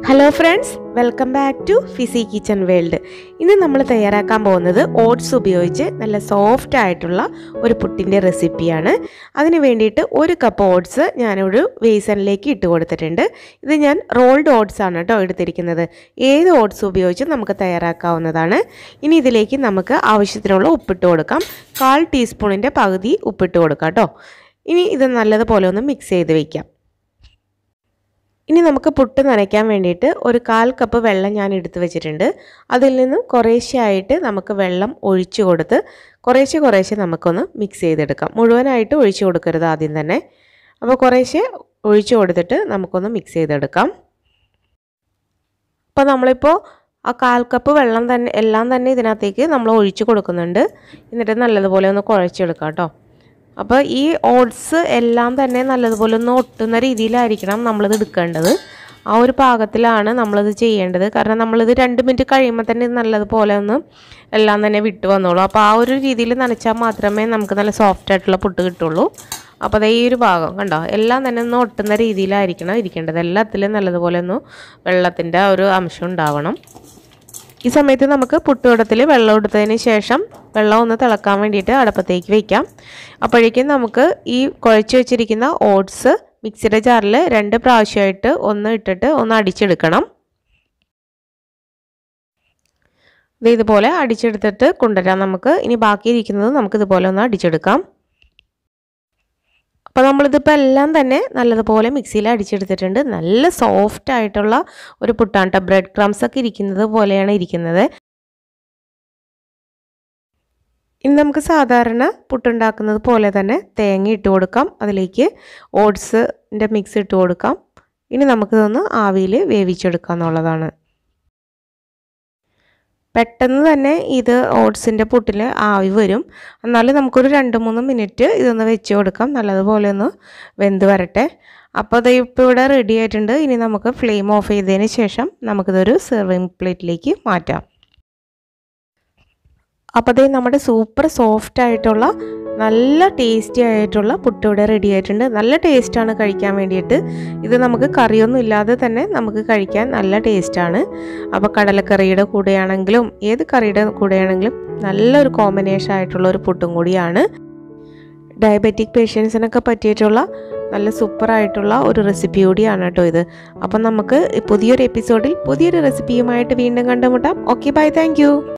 hello friends welcome back to fizzy kitchen world ഇന്ന് നമ്മൾ തയ്യാറാക്കാൻ പോകുന്നത് ഓട്സ് ഉപയോഗിച്ച് നല്ല സോഫ്റ്റ് ആയിട്ടുള്ള ഒരു പുട്ടിൻ്റെ റെസിപ്പിയാണ് അതിന് വേണ്ടിയിട്ട് ഒരു കപ്പ് ഓട്സ് ഞാനൊരു വേസണിലേക്ക് ഇട്ട് കൊടുത്തിട്ടുണ്ട് ഇത് ഞാൻ റോൾഡ് ഓട്സ് ആണ് കേട്ടോ എടുത്തിരിക്കുന്നത് ഏത് ഓട്സ് ഉപയോഗിച്ച് നമുക്ക് തയ്യാറാക്കാവുന്നതാണ് ഇനി ഇതിലേക്ക് നമുക്ക് ആവശ്യത്തിനുള്ള ഉപ്പിട്ട് കൊടുക്കാം കാൽ ടീസ്പൂണിൻ്റെ പകുതി ഉപ്പിട്ട് കൊടുക്കാം കേട്ടോ ഇനി ഇത് നല്ലതുപോലെ ഒന്ന് മിക്സ് ചെയ്ത് വയ്ക്കാം ഇനി നമുക്ക് പുട്ട് നനയ്ക്കാൻ വേണ്ടിയിട്ട് ഒരു കാൽ കപ്പ് വെള്ളം ഞാൻ എടുത്തു വെച്ചിട്ടുണ്ട് അതിൽ നിന്നും കുറേശ്ശെ ആയിട്ട് നമുക്ക് വെള്ളം ഒഴിച്ചു കൊടുത്ത് കുറേശ്ശെ കുറേശ്ശെ നമുക്കൊന്ന് മിക്സ് ചെയ്തെടുക്കാം മുഴുവനായിട്ട് ഒഴിച്ചു കൊടുക്കരുത് ആദ്യം തന്നെ അപ്പോൾ കുറേശ്ശെ ഒഴിച്ചു കൊടുത്തിട്ട് നമുക്കൊന്ന് മിക്സ് ചെയ്തെടുക്കാം അപ്പോൾ നമ്മളിപ്പോൾ ആ കാൽ കപ്പ് വെള്ളം തന്നെ എല്ലാം തന്നെ ഇതിനകത്തേക്ക് നമ്മൾ ഒഴിച്ചു കൊടുക്കുന്നുണ്ട് എന്നിട്ട് നല്ലതുപോലെ ഒന്ന് കുഴച്ചെടുക്കാം കേട്ടോ അപ്പോൾ ഈ ഓട്സ് എല്ലാം തന്നെ നല്ലതുപോലെ ഒന്ന് ഒട്ടുന്ന രീതിയിലായിരിക്കണം നമ്മളിത് എടുക്കേണ്ടത് ആ ഒരു പാകത്തിലാണ് നമ്മളിത് ചെയ്യേണ്ടത് കാരണം നമ്മളിത് രണ്ട് മിനിറ്റ് കഴിയുമ്പോൾ തന്നെ ഇത് നല്ലതുപോലെ ഒന്ന് എല്ലാം തന്നെ വിട്ട് വന്നോളൂ അപ്പോൾ ആ ഒരു രീതിയിൽ നനച്ചാൽ മാത്രമേ നമുക്ക് നല്ല സോഫ്റ്റ് ആയിട്ടുള്ള പുട്ട് കിട്ടുള്ളൂ അപ്പോൾ അതേ ഈ ഒരു ഭാഗം കണ്ടോ എല്ലാം തന്നെ ഒന്ന് ഒട്ടുന്ന രീതിയിലായിരിക്കണം ഇരിക്കേണ്ടത് എല്ലാത്തിലും നല്ലതുപോലെ ഒന്ന് വെള്ളത്തിൻ്റെ ഒരു അംശം ഉണ്ടാവണം ഈ സമയത്ത് നമുക്ക് പുട്ടുകുടത്തിൽ വെള്ളം എടുത്തതിന് ശേഷം വെള്ളം ഒന്ന് തിളക്കാൻ വേണ്ടിയിട്ട് അടുപ്പത്തേക്ക് വയ്ക്കാം അപ്പോഴേക്കും നമുക്ക് ഈ കുഴച്ച് വെച്ചിരിക്കുന്ന ഓട്സ് മിക്സിയുടെ ജാറിൽ രണ്ട് പ്രാവശ്യമായിട്ട് ഒന്ന് ഇട്ടിട്ട് ഒന്ന് അടിച്ചെടുക്കണം ഇത് ഇതുപോലെ അടിച്ചെടുത്തിട്ട് കൊണ്ടുവരാം നമുക്ക് ഇനി ബാക്കിയിരിക്കുന്നത് നമുക്ക് ഇതുപോലെ ഒന്ന് അടിച്ചെടുക്കാം അപ്പോൾ നമ്മളിതിപ്പോൾ എല്ലാം തന്നെ നല്ലതുപോലെ മിക്സിയിൽ അടിച്ചെടുത്തിട്ടുണ്ട് നല്ല സോഫ്റ്റ് ആയിട്ടുള്ള ഒരു പുട്ടാണ് കേട്ടോ ബ്രെഡ് ക്രംസ് ഒക്കെ ഇരിക്കുന്നത് പോലെയാണ് ഇരിക്കുന്നത് ഇനി നമുക്ക് സാധാരണ പുട്ടുണ്ടാക്കുന്നത് പോലെ തന്നെ തേങ്ങ ഇട്ട് കൊടുക്കാം അതിലേക്ക് ഓട്സിൻ്റെ മിക്സ് ഇട്ട് കൊടുക്കാം ഇനി നമുക്കിതൊന്ന് ആവിയിൽ വേവിച്ചെടുക്കാം എന്നുള്ളതാണ് പെട്ടെന്ന് തന്നെ ഇത് ഓട്സിൻ്റെ പുട്ടിൽ ആവി വരും എന്നാലും നമുക്കൊരു രണ്ട് മൂന്ന് മിനിറ്റ് ഇതൊന്ന് വെച്ച് കൊടുക്കാം നല്ലതുപോലെ ഒന്ന് വെന്ത് വരട്ടെ അപ്പോൾ അത് ഇപ്പോൾ ഇവിടെ റെഡി ആയിട്ടുണ്ട് ഇനി നമുക്ക് ഫ്ലെയിം ഓഫ് ചെയ്തതിന് ശേഷം നമുക്കിതൊരു സെർവിങ് പ്ലേറ്റിലേക്ക് മാറ്റാം അപ്പോൾ അതേ നമ്മുടെ സൂപ്പർ സോഫ്റ്റ് ആയിട്ടുള്ള നല്ല ടേസ്റ്റി ആയിട്ടുള്ള പുട്ട് ഇവിടെ റെഡി ആയിട്ടുണ്ട് നല്ല ടേസ്റ്റാണ് കഴിക്കാൻ വേണ്ടിയിട്ട് ഇത് നമുക്ക് കറിയൊന്നും ഇല്ലാതെ തന്നെ നമുക്ക് കഴിക്കാൻ നല്ല ടേസ്റ്റാണ് അപ്പോൾ കടലക്കറിയുടെ കൂടെയാണെങ്കിലും ഏത് കറിയുടെ കൂടെയാണെങ്കിലും നല്ലൊരു കോമ്പിനേഷൻ ആയിട്ടുള്ള ഒരു പുട്ടും കൂടിയാണ് ഡയബറ്റിക് പേഷ്യൻസിനൊക്കെ പറ്റിയിട്ടുള്ള നല്ല സൂപ്പറായിട്ടുള്ള ഒരു റെസിപ്പി കൂടിയാണ് കേട്ടോ ഇത് അപ്പം നമുക്ക് പുതിയൊരു എപ്പിസോഡിൽ പുതിയൊരു റെസിപ്പിയുമായിട്ട് വീണ്ടും കണ്ടുമുട്ടാം ഓക്കെ ബൈ താങ്ക്